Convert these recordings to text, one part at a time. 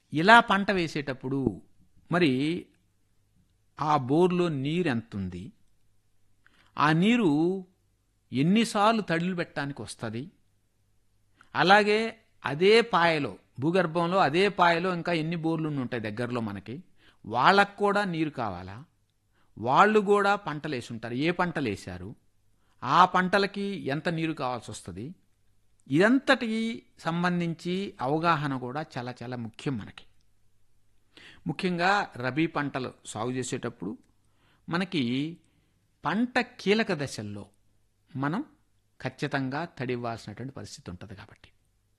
ఇలా పంట వేసేటప్పుడు మరి ఆ బోర్లో నీరు ఎంత ఉంది ఆ నీరు ఎన్నిసార్లు తడులు పెట్టడానికి వస్తుంది అలాగే అదే పాయలో భూగర్భంలో అదే పాయలో ఇంకా ఎన్ని బోర్లు ఉండి ఉంటాయి దగ్గరలో మనకి వాళ్ళకు కూడా నీరు కావాలా వాళ్ళు కూడా పంటలు వేసి ఉంటారు ఏ పంటలు వేశారు ఆ పంటలకి ఎంత నీరు కావాల్సి వస్తుంది ఇదంతటికి సంబంధించి అవగాహన కూడా చాలా చాలా ముఖ్యం మనకి ముఖ్యంగా రబీ పంటలు సాగు చేసేటప్పుడు మనకి పంట కీలక దశల్లో మనం ఖచ్చితంగా తడివ్వాల్సినటువంటి పరిస్థితి ఉంటుంది కాబట్టి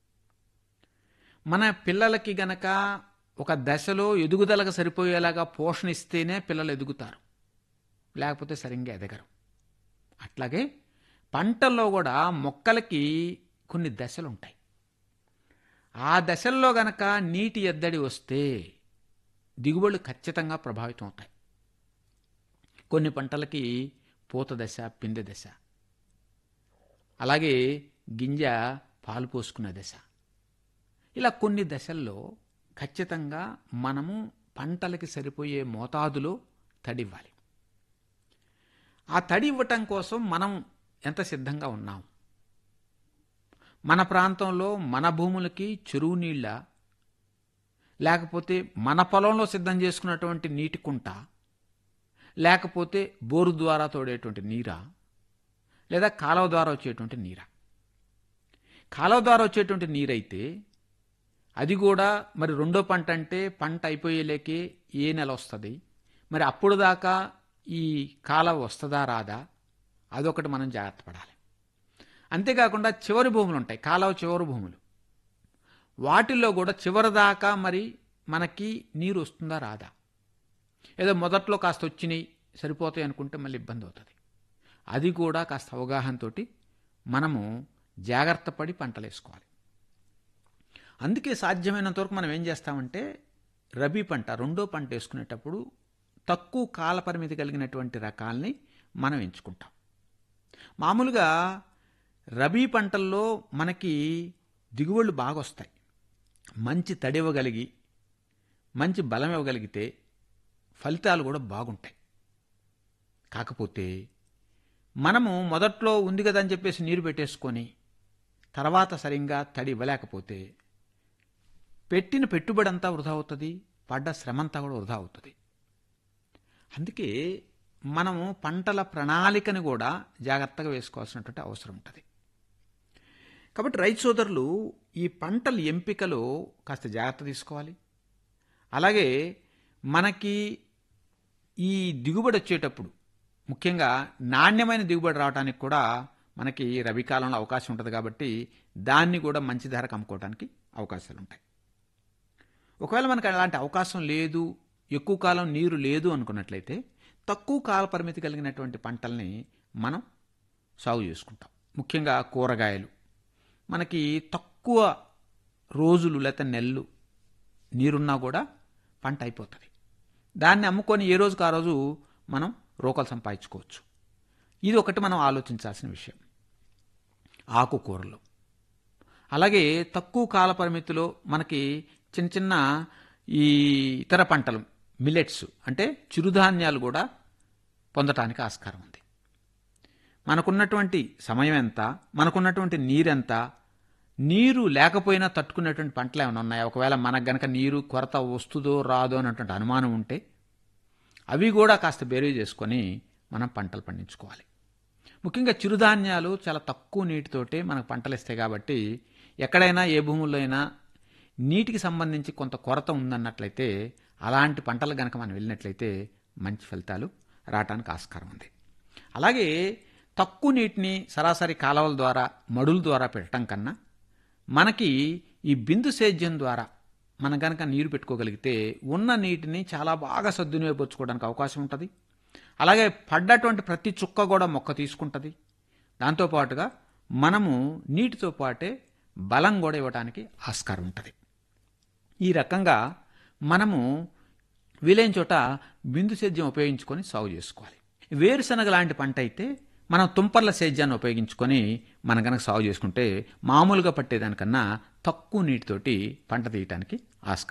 మన పిల్లలకి గనక ఒక దశలో ఎదుగుదలకు సరిపోయేలాగా పోషణ ఇస్తేనే పిల్లలు ఎదుగుతారు లేకపోతే సరిగ్గా ఎదగరు అట్లాగే పంటల్లో కూడా మొక్కలకి కొన్ని దశలు ఉంటాయి ఆ దశల్లో గనక నీటి ఎద్దడి వస్తే దిగుబడులు ఖచ్చితంగా ప్రభావితం అవుతాయి కొన్ని పంటలకి పూత దశ పిందె దశ అలాగే గింజ పాలు పోసుకునే దశ ఇలా కొన్ని దశల్లో ఖచ్చితంగా మనము పంటలకి సరిపోయే మోతాదులో తడివ్వాలి ఆ తడి ఇవ్వటం కోసం మనం ఎంత సిద్ధంగా ఉన్నాం మన ప్రాంతంలో మన భూములకి చెరువు నీళ్ళ లేకపోతే మన పొలంలో సిద్ధం చేసుకున్నటువంటి నీటి కుంట లేకపోతే బోరు ద్వారా తోడేటువంటి నీరా లేదా కాలువ ద్వారా వచ్చేటువంటి నీరా కాలువ ద్వారా వచ్చేటువంటి నీరైతే అది కూడా మరి రెండో పంట అంటే పంట అయిపోయేలేకే ఏ నెల వస్తుంది మరి అప్పుడు దాకా ఈ కాలువ వస్తుందా రాదా అదొకటి మనం జాగ్రత్త పడాలి అంతేకాకుండా చివరి భూములు ఉంటాయి కాలువ చివరి భూములు వాటిల్లో కూడా చివరి దాకా మరి మనకి నీరు వస్తుందా రాదా ఏదో మొదట్లో కాస్త వచ్చినాయి సరిపోతాయి అనుకుంటే మళ్ళీ ఇబ్బంది అవుతుంది అది కూడా కాస్త అవగాహనతోటి మనము జాగ్రత్త పడి పంటలు వేసుకోవాలి అందుకే సాధ్యమైనంత వరకు మనం ఏం చేస్తామంటే రబీ పంట రెండో పంట వేసుకునేటప్పుడు తక్కువ కాల పరిమితి కలిగినటువంటి రకాల్ని మనం ఎంచుకుంటాం మామూలుగా రబీ పంటల్లో మనకి దిగుబడులు బాగా వస్తాయి మంచి తడి ఇవ్వగలిగి మంచి బలం ఇవ్వగలిగితే ఫలితాలు కూడా బాగుంటాయి కాకపోతే మనము మొదట్లో ఉంది కదా అని చెప్పేసి నీరు పెట్టేసుకొని తర్వాత సరిగ్గా తడి ఇవ్వలేకపోతే పెట్టిన పెట్టుబడి అంతా వృధా అవుతుంది పడ్డ శ్రమంతా కూడా వృధా అవుతుంది అందుకే మనము పంటల ప్రణాళికని కూడా జాగ్రత్తగా వేసుకోవాల్సినటువంటి అవసరం ఉంటుంది కాబట్టి రైతు సోదరులు ఈ పంటల ఎంపికలో కాస్త జాగ్రత్త తీసుకోవాలి అలాగే మనకి ఈ దిగుబడి వచ్చేటప్పుడు ముఖ్యంగా నాణ్యమైన దిగుబడి రావడానికి కూడా మనకి రబీ కాలంలో అవకాశం ఉంటుంది కాబట్టి దాన్ని కూడా మంచి ధరకు అమ్ముకోవడానికి అవకాశాలు ఉంటాయి ఒకవేళ మనకు అలాంటి అవకాశం లేదు ఎక్కువ కాలం నీరు లేదు అనుకున్నట్లయితే తక్కువ కాల పరిమితి కలిగినటువంటి పంటల్ని మనం సాగు చేసుకుంటాం ముఖ్యంగా కూరగాయలు మనకి తక్కువ రోజులు లేకపోతే నెలలు నీరున్నా కూడా పంట అయిపోతుంది దాన్ని అమ్ముకొని ఏ రోజుకు ఆ రోజు మనం రోకలు సంపాదించుకోవచ్చు ఇది ఒకటి మనం ఆలోచించాల్సిన విషయం ఆకుకూరలు అలాగే తక్కువ కాల పరిమితిలో మనకి చిన్న చిన్న ఈ ఇతర పంటలు మిల్లెట్స్ అంటే చిరుధాన్యాలు కూడా పొందటానికి ఆస్కారం ఉంది మనకున్నటువంటి సమయం ఎంత మనకున్నటువంటి నీరెంత నీరు లేకపోయినా తట్టుకునేటువంటి పంటలు ఏమైనా ఉన్నాయా ఒకవేళ మనకు గనక నీరు కొరత వస్తుందో రాదో అన్నటువంటి అనుమానం ఉంటే అవి కూడా కాస్త బేరీ చేసుకొని మనం పంటలు పండించుకోవాలి ముఖ్యంగా చిరుధాన్యాలు చాలా తక్కువ నీటితోటే మనకు పంటలు ఇస్తాయి కాబట్టి ఎక్కడైనా ఏ భూముల్లో అయినా నీటికి సంబంధించి కొంత కొరత ఉందన్నట్లయితే అలాంటి పంటలు కనుక మనం వెళ్ళినట్లయితే మంచి ఫలితాలు రావడానికి ఆస్కారం ఉంది అలాగే తక్కువ నీటిని సరాసరి కాలువల ద్వారా మడుల ద్వారా పెట్టడం కన్నా మనకి ఈ బిందు సేద్యం ద్వారా మనం కనుక నీరు పెట్టుకోగలిగితే ఉన్న నీటిని చాలా బాగా సద్వినియోగపరుచుకోవడానికి అవకాశం ఉంటుంది అలాగే పడ్డటువంటి ప్రతి చుక్క కూడా మొక్క తీసుకుంటుంది దాంతోపాటుగా మనము నీటితో పాటే బలం కూడా ఇవ్వడానికి ఆస్కారం ఉంటుంది ఈ రకంగా మనము వీలైన చోట బిందు సేద్యం ఉపయోగించుకొని సాగు చేసుకోవాలి వేరుశనగ లాంటి పంట అయితే మనం తుంపర్ల సేద్యాన్ని ఉపయోగించుకొని మనం కనుక సాగు చేసుకుంటే మామూలుగా పట్టేదానికన్నా తక్కువ నీటితోటి పంట తీయటానికి ఆస్కారం